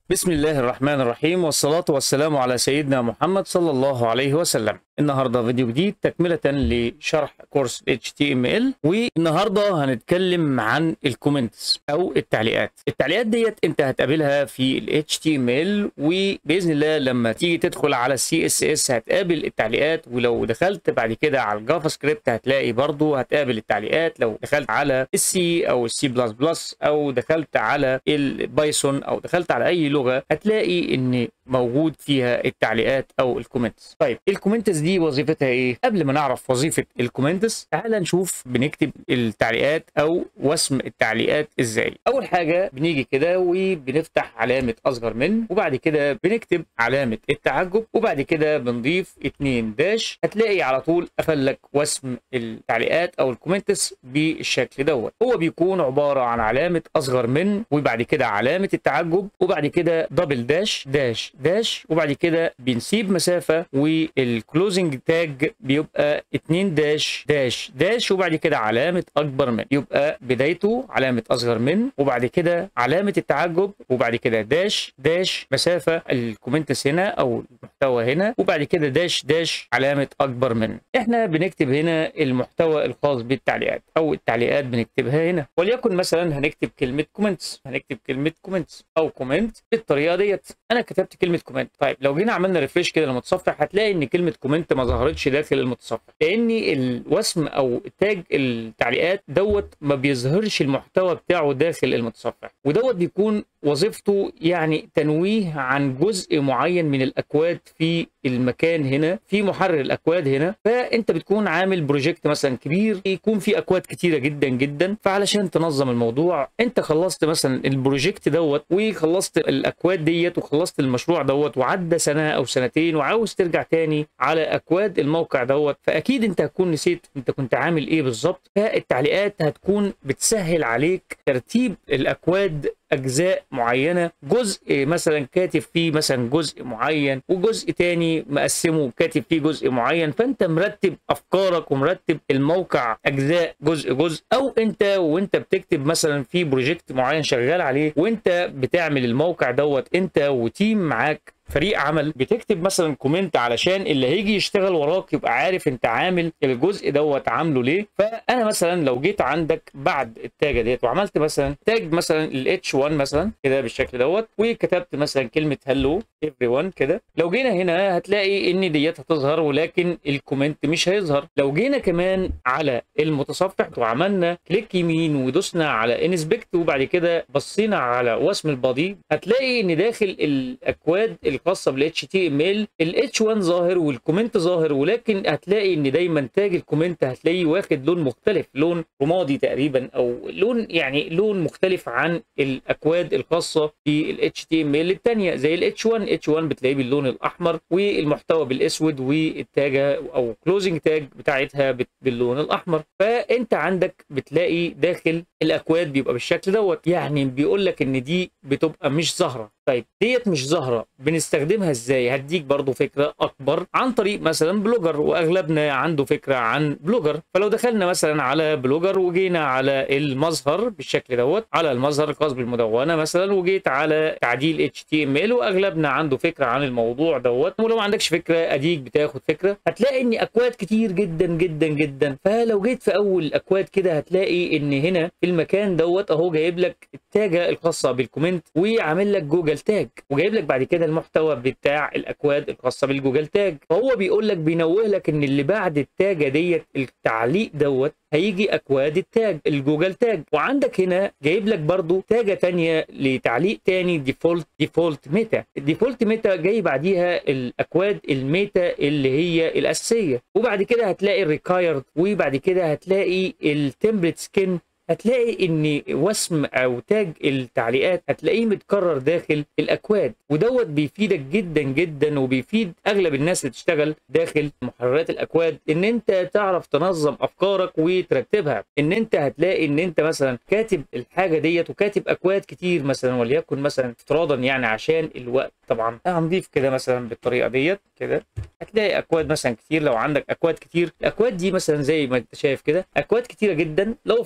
بسم الله الرحمن الرحيم والصلاة والسلام على سيدنا محمد صلى الله عليه وسلم النهاردة فيديو جديد تكملة لشرح كورس HTML والنهاردة هنتكلم عن الكومنتس أو التعليقات التعليقات ديت أنت هتقابلها في ال HTML وبإذن الله لما تيجي تدخل على ال CSS هتقابل التعليقات ولو دخلت بعد كده على الجافا سكريبت هتلاقي برضو هتقابل التعليقات لو دخلت على السي أو السي بلس بلس أو دخلت على البايثون أو دخلت على أي لغة هتلاقي إن موجود فيها التعليقات او الكومنتس طيب الكومنتس دي وظيفتها ايه قبل ما نعرف وظيفه الكومنتس تعال نشوف بنكتب التعليقات او وسم التعليقات ازاي اول حاجه بنيجي كده وبنفتح علامه اصغر من وبعد كده بنكتب علامه التعجب وبعد كده بنضيف اتنين داش هتلاقي على طول قفل لك وسم التعليقات او الكومنتس بالشكل دوت هو بيكون عباره عن علامه اصغر من وبعد كده علامه التعجب وبعد كده دبل داش داش داش وبعد كده بنسيب مسافه والكلوزنج تاج بيبقى 2 داش داش داش وبعد كده علامه اكبر من يبقى بدايته علامه اصغر من وبعد كده علامه التعجب وبعد كده داش داش مسافه الكومنتس هنا او المحتوى هنا وبعد كده داش داش علامه اكبر من احنا بنكتب هنا المحتوى الخاص بالتعليقات او التعليقات بنكتبها هنا وليكن مثلا هنكتب كلمه كومنتس هنكتب كلمه كومنتس او كومنت بالطريقه ديت انا كتبت كلمه كومنت طيب لو جينا عملنا ريفريش كده للمتصفح هتلاقي ان كلمه كومنت ما ظهرتش داخل المتصفح لان الوسم او تاج التعليقات دوت ما بيظهرش المحتوى بتاعه داخل المتصفح ودوت بيكون وظيفته يعني تنويه عن جزء معين من الاكواد في المكان هنا في محرر الاكواد هنا فانت بتكون عامل بروجكت مثلا كبير يكون فيه اكواد كتيره جدا جدا فعلشان تنظم الموضوع انت خلصت مثلا البروجكت دوت وخلصت الاكواد ديت وخلصت المشروع دوت وعدى سنه او سنتين وعاوز ترجع تاني على اكواد الموقع دوت فاكيد انت هتكون نسيت انت كنت عامل ايه بالظبط فالتعليقات هتكون بتسهل عليك ترتيب الاكواد اجزاء معينه جزء مثلا كاتب فيه مثلا جزء معين وجزء تاني مقسمه كاتب فيه جزء معين فانت مرتب افكارك ومرتب الموقع اجزاء جزء جزء او انت وانت بتكتب مثلا في بروجكت معين شغال عليه وانت بتعمل الموقع دوت انت وتيم معاك فريق عمل بتكتب مثلا كومنت علشان اللي هيجي يشتغل وراك يبقى عارف انت عامل الجزء دوت عامله ليه فانا مثلا لو جيت عندك بعد التاجه ديت وعملت مثلا تاج مثلا الاتش 1 مثلا كده بالشكل دوت وكتبت مثلا كلمه هلو ايفري ون كده لو جينا هنا هتلاقي ان ديت هتظهر ولكن الكومنت مش هيظهر لو جينا كمان على المتصفح وعملنا كليك يمين ودوسنا على انسبكت وبعد كده بصينا على وسم البادي هتلاقي ان داخل الاكواد الخاصه بال HTML ال H1 ظاهر والكومنت ظاهر ولكن هتلاقي ان دايما تاج الكومنت هتلاقيه واخد لون مختلف لون رمادي تقريبا او لون يعني لون مختلف عن الاكواد الخاصه بال HTML الثانيه زي ال H1 H1 بتلاقيه باللون الاحمر والمحتوى بالاسود والتاجه او كلوزنج تاج بتاعتها باللون الاحمر فانت عندك بتلاقي داخل الاكواد بيبقى بالشكل دوت يعني بيقول لك ان دي بتبقى مش ظاهره طيب ديت مش ظاهره بنستخدمها ازاي هديك برضو فكره اكبر عن طريق مثلا بلوجر واغلبنا عنده فكره عن بلوجر فلو دخلنا مثلا على بلوجر وجينا على المظهر بالشكل دوت على المظهر الخاص بالمدونه مثلا وجيت على تعديل HTML واغلبنا عنده فكره عن الموضوع دوت ولو ما عندكش فكره اديك بتاخد فكره هتلاقي ان اكواد كتير جدا جدا جدا فلو جيت في اول الاكواد كده هتلاقي ان هنا في المكان دوت اهو جايب لك التاجه الخاصه بالكومنت وعامل لك جوجل تاج وجايب لك بعد كده المحتوى بتاع الاكواد الخاصه بالجوجل تاج فهو بيقول لك بينوه لك ان اللي بعد التاجه ديت التعليق دوت هيجي اكواد التاج الجوجل تاج وعندك هنا جايب لك برضو تاجه تانية لتعليق تاني ديفولت ديفولت ميتا الديفولت ميتا جاي بعديها الاكواد الميتا اللي هي الاساسيه وبعد كده هتلاقي الريكايرد وبعد كده هتلاقي التمبلت سكين هتلاقي ان وسم او تاج التعليقات هتلاقيه متكرر داخل الاكواد ودوت بيفيدك جدا جدا وبيفيد اغلب الناس اللي بتشتغل داخل محررات الاكواد ان انت تعرف تنظم افكارك وترتبها ان انت هتلاقي ان انت مثلا كاتب الحاجه ديت وكاتب اكواد كتير مثلا وليكن مثلا افتراضا يعني عشان الوقت طبعا هنضيف كده مثلا بالطريقه ديت كده هتلاقي اكواد مثلا كتير لو عندك اكواد كتير الاكواد دي مثلا زي ما انت شايف كده اكواد كتيره جدا لو افترضنا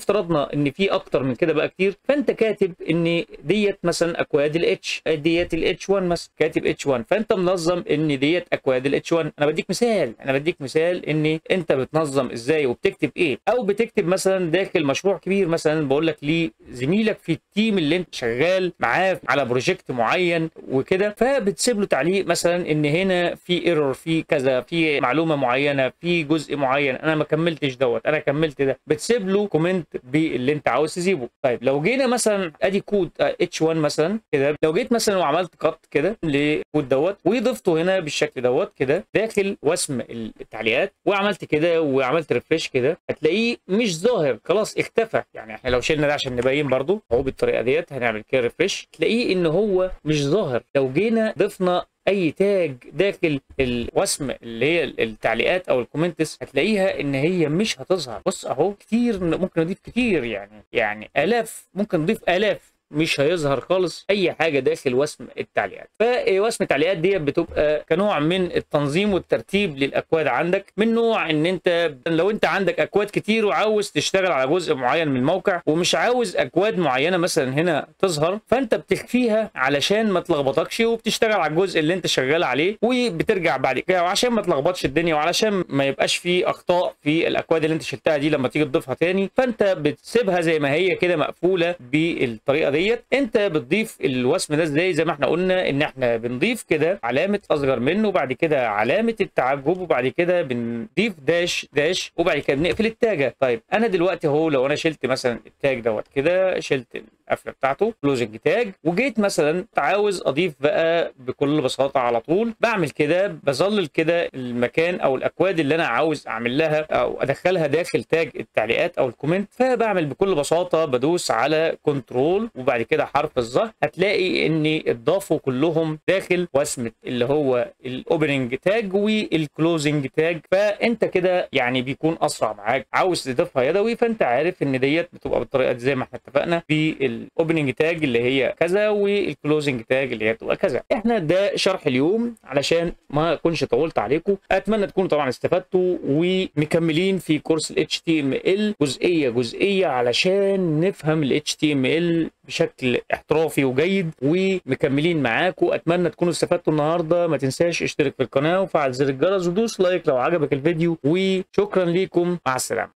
ان في اكتر من كده بقى كتير فانت كاتب ان ديت مثلا اكواد الاتش ديت الاتش 1 مثلا كاتب اتش 1 فانت منظم ان ديت اكواد الاتش 1 انا بديك مثال انا بديك مثال ان انت بتنظم ازاي وبتكتب ايه او بتكتب مثلا داخل مشروع كبير مثلا بقول لك لزميلك في التيم اللي انت شغال معاه على بروجكت معين وكده فبتسيب له تعليق مثلا ان هنا في ايرور في كذا في معلومه معينه في جزء معين انا ما كملتش دوت انا كملت ده بتسيب له كومنت باللي انت عاوز تسيبه طيب لو جينا مثلا ادي كود اتش 1 مثلا كده لو جيت مثلا وعملت قط كده للكود دوت وضفته هنا بالشكل دوت كده داخل وسم التعليقات وعملت كده وعملت ريفريش كده هتلاقيه مش ظاهر خلاص اختفى يعني احنا لو شلنا ده عشان نبين برضو اهو بالطريقه ديت هنعمل كده ريفريش تلاقيه ان هو مش ظاهر لو جينا ضفنا اي تاج داخل الوسم اللي هي التعليقات او الكومنتس هتلاقيها ان هي مش هتظهر بص اهو كتير ممكن نضيف كتير يعني يعني الاف ممكن نضيف الاف مش هيظهر خالص اي حاجه داخل وسم التعليقات فوسم التعليقات دي بتبقى كنوع من التنظيم والترتيب للاكواد عندك من نوع ان انت لو انت عندك اكواد كتير وعاوز تشتغل على جزء معين من الموقع ومش عاوز اكواد معينه مثلا هنا تظهر فانت بتخفيها علشان ما تلخبطكش وبتشتغل على الجزء اللي انت شغال عليه وبترجع بعد كده وعشان ما تلخبطش الدنيا وعلشان ما يبقاش في اخطاء في الاكواد اللي انت شلتها دي لما تيجي تضيفها تاني فانت بتسيبها زي ما هي كده مقفوله بالطريقه دي ديت انت بتضيف الوسم ده ازاي زي ما احنا قلنا ان احنا بنضيف كده علامه اصغر منه وبعد كده علامه التعجب وبعد كده بنضيف داش داش وبعد كده بنقفل التاجه طيب انا دلوقتي اهو لو انا شلت مثلا التاج دوت كده شلت القفله بتاعته كلوزنج تاج وجيت مثلا عاوز اضيف بقى بكل بساطه على طول بعمل كده بظلل كده المكان او الاكواد اللي انا عاوز اعمل لها او ادخلها داخل تاج التعليقات او الكومنت فبعمل بكل بساطه بدوس على كنترول وبعد كده حرف الظهر هتلاقي ان اتضافوا كلهم داخل وسمه اللي هو الاوبننج تاج والكلوزنج تاج فانت كده يعني بيكون اسرع معاك عاوز تضيفها يدوي فانت عارف ان ديت بتبقى بالطريقه دي زي ما احنا اتفقنا في الاوبننج تاج اللي هي كذا والكلوزنج تاج اللي هي بتبقى كذا احنا ده شرح اليوم علشان ما اكونش طولت عليكم اتمنى تكونوا طبعا استفدتوا ومكملين في كورس ال HTML جزئيه جزئيه علشان نفهم ال HTML بشكل احترافي وجيد ومكملين معاكم اتمنى تكونوا استفدتوا النهارده ما تنساش اشترك في القناه وفعل زر الجرس ودوس لايك لو عجبك الفيديو وشكرا ليكم مع السلامه